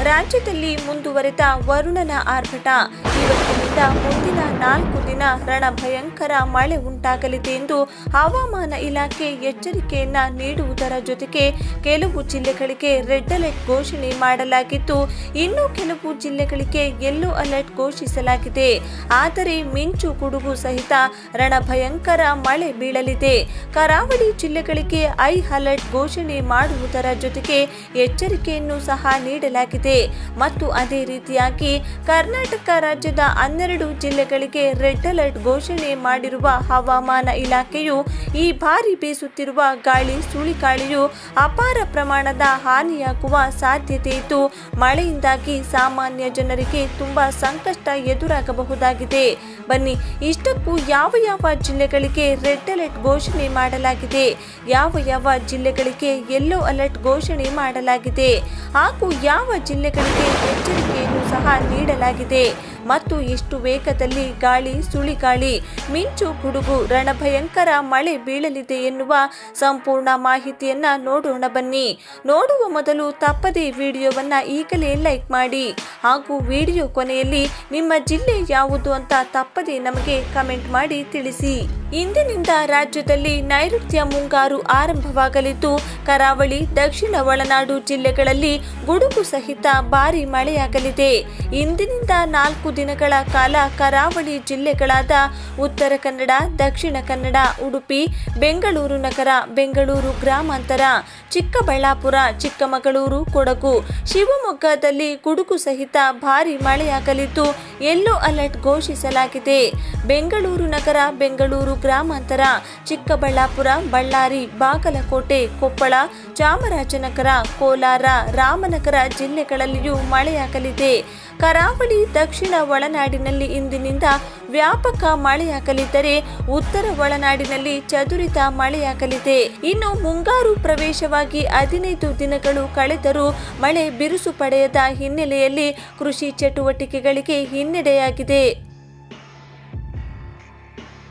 ರಾಜ್ಯದಲ್ಲಿ ಮುಂದುವರೆದ ವರುಣನ ಆರ್ಭಟ ಇವತ್ತಿನಿಂದ ಮುಂದಿನ ನಾಲ್ಕು ದಿನ ರಣಭಯಂಕರ ಮಳೆ ಉಂಟಾಗಲಿದೆ ಎಂದು ಹವಾಮಾನ ಇಲಾಖೆ ಎಚ್ಚರಿಕೆಯನ್ನ ನೀಡುವುದರ ಜೊತೆಗೆ ಕೆಲವು ಜಿಲ್ಲೆಗಳಿಗೆ ರೆಡ್ ಅಲರ್ಟ್ ಘೋಷಣೆ ಮಾಡಲಾಗಿದ್ದು ಇನ್ನು ಕೆಲವು ಜಿಲ್ಲೆಗಳಿಗೆ ಯೆಲ್ಲೋ ಅಲರ್ಟ್ ಘೋಷಿಸಲಾಗಿದೆ ಆದರೆ ಮಿಂಚು ಗುಡುಗು ಸಹಿತ ರಣಭಯಂಕರ ಮಳೆ ಬೀಳಲಿದೆ ಕರಾವಳಿ ಜಿಲ್ಲೆಗಳಿಗೆ ಐ ಅಲರ್ಟ್ ಘೋಷಣೆ ಮಾಡುವುದರ ಜೊತೆಗೆ ಎಚ್ಚರಿಕೆಯನ್ನು ಸಹ ನೀಡಲಾಗಿದೆ ಮತ್ತು ಅದೇ ರೀತಿಯಾಗಿ ಕರ್ನಾಟಕ ರಾಜ್ಯದ ಹನ್ನೆರಡು ಜಿಲ್ಲೆಗಳಿಗೆ ರೆಡ್ ಅಲರ್ಟ್ ಘೋಷಣೆ ಮಾಡಿರುವ ಹವಾಮಾನ ಇಲಾಖೆಯು ಈ ಬಾರಿ ಬೀಸುತ್ತಿರುವ ಗಾಳಿ ಸುಳಿಗಾಳಿಯು ಅಪಾರ ಪ್ರಮಾಣದ ಹಾನಿಯಾಗುವ ಸಾಧ್ಯತೆ ಇದ್ದು ಮಳೆಯಿಂದಾಗಿ ಸಾಮಾನ್ಯ ಜನರಿಗೆ ತುಂಬಾ ಸಂಕಷ್ಟ ಎದುರಾಗಬಹುದಾಗಿದೆ ಬನ್ನಿ ಇಷ್ಟಕ್ಕೂ ಯಾವ ಯಾವ ಜಿಲ್ಲೆಗಳಿಗೆ ರೆಡ್ ಅಲರ್ಟ್ ಘೋಷಣೆ ಮಾಡಲಾಗಿದೆ ಯಾವ ಯಾವ ಜಿಲ್ಲೆಗಳಿಗೆ ಯೆಲ್ಲೋ ಅಲರ್ಟ್ ಘೋಷಣೆ ಮಾಡಲಾಗಿದೆ ಹಾಗೂ ಯಾವ ಜಿಲ್ಲೆಗಳಿಗೆ ಎಚ್ಚರಿಕೆಯನ್ನು ಸಹ ನೀಡಲಾಗಿದೆ ಮತ್ತು ಎಷ್ಟು ವೇಗದಲ್ಲಿ ಗಾಳಿ ಸುಳಿಗಾಳಿ ಮಿಂಚು ಗುಡುಗು ರಣಭಯಂಕರ ಮಳೆ ಬೀಳಲಿದೆ ಎನ್ನುವ ಸಂಪೂರ್ಣ ಮಾಹಿತಿಯನ್ನ ನೋಡೋಣ ಬನ್ನಿ ನೋಡುವ ಮೊದಲು ತಪ್ಪದೇ ವಿಡಿಯೋವನ್ನ ಈಗಲೇ ಲೈಕ್ ಮಾಡಿ ಹಾಗೂ ವಿಡಿಯೋ ಕೊನೆಯಲ್ಲಿ ನಿಮ್ಮ ಜಿಲ್ಲೆ ಯಾವುದು ಅಂತ ತಪ್ಪದೇ ನಮಗೆ ಕಮೆಂಟ್ ಮಾಡಿ ತಿಳಿಸಿ ಇಂದಿನಿಂದ ರಾಜ್ಯದಲ್ಲಿ ನೈಋತ್ಯ ಮುಂಗಾರು ಆರಂಭವಾಗಲಿದ್ದು ಕರಾವಳಿ ದಕ್ಷಿಣ ಒಳನಾಡು ಜಿಲ್ಲೆಗಳಲ್ಲಿ ಗುಡುಗು ಸಹಿತ ಭಾರಿ ಮಳೆಯಾಗಲಿದೆ ಇಂದಿನಿಂದ ನಾಲ್ಕು ದಿನಗಳ ಕಾಲ ಕರಾವಳಿ ಜಿಲ್ಲೆಗಳಾದ ಉತ್ತರ ಕನ್ನಡ ದಕ್ಷಿಣ ಕನ್ನಡ ಉಡುಪಿ ಬೆಂಗಳೂರು ನಗರ ಬೆಂಗಳೂರು ಗ್ರಾಮಾಂತರ ಚಿಕ್ಕಬಳ್ಳಾಪುರ ಚಿಕ್ಕಮಗಳೂರು ಕೊಡಗು ಶಿವಮೊಗ್ಗದಲ್ಲಿ ಗುಡುಗು ಸಹಿತ ಭಾರಿ ಮಳೆಯಾಗಲಿದ್ದು ಯೆಲ್ಲೋ ಅಲರ್ಟ್ ಘೋಷಿಸಲಾಗಿದೆ ಬೆಂಗಳೂರು ನಗರ ಬೆಂಗಳೂರು ಗ್ರಾಮಾಂತರ ಚಿಕ್ಕಬಳ್ಳಾಪುರ ಬಳ್ಳಾರಿ ಬಾಗಲಕೋಟೆ ಕೊಪ್ಪಳ ಚಾಮರಾಜನಗರ ಕೋಲಾರ ರಾಮನಗರ ಜಿಲ್ಲೆಗಳಲ್ಲಿಯೂ ಮಳೆಯಾಗಲಿದೆ ಕರಾವಳಿ ದಕ್ಷಿಣ ಒಳನಾಡಿನಲ್ಲಿ ಇಂದಿನಿಂದ ವ್ಯಾಪಕ ಮಳೆಯಾಗಲಿದ್ದರೆ ಉತ್ತರ ಒಳನಾಡಿನಲ್ಲಿ ಚದುರಿತ ಮಳೆಯಾಗಲಿದೆ ಇನ್ನು ಮುಂಗಾರು ಪ್ರವೇಶವಾಗಿ ಹದಿನೈದು ದಿನಗಳು ಕಳೆದರೂ ಮಳೆ ಬಿರುಸು ಪಡೆಯದ ಹಿನ್ನೆಲೆಯಲ್ಲಿ ಕೃಷಿ ಚಟುವಟಿಕೆಗಳಿಗೆ ಹಿನ್ನಡೆಯಾಗಿದೆ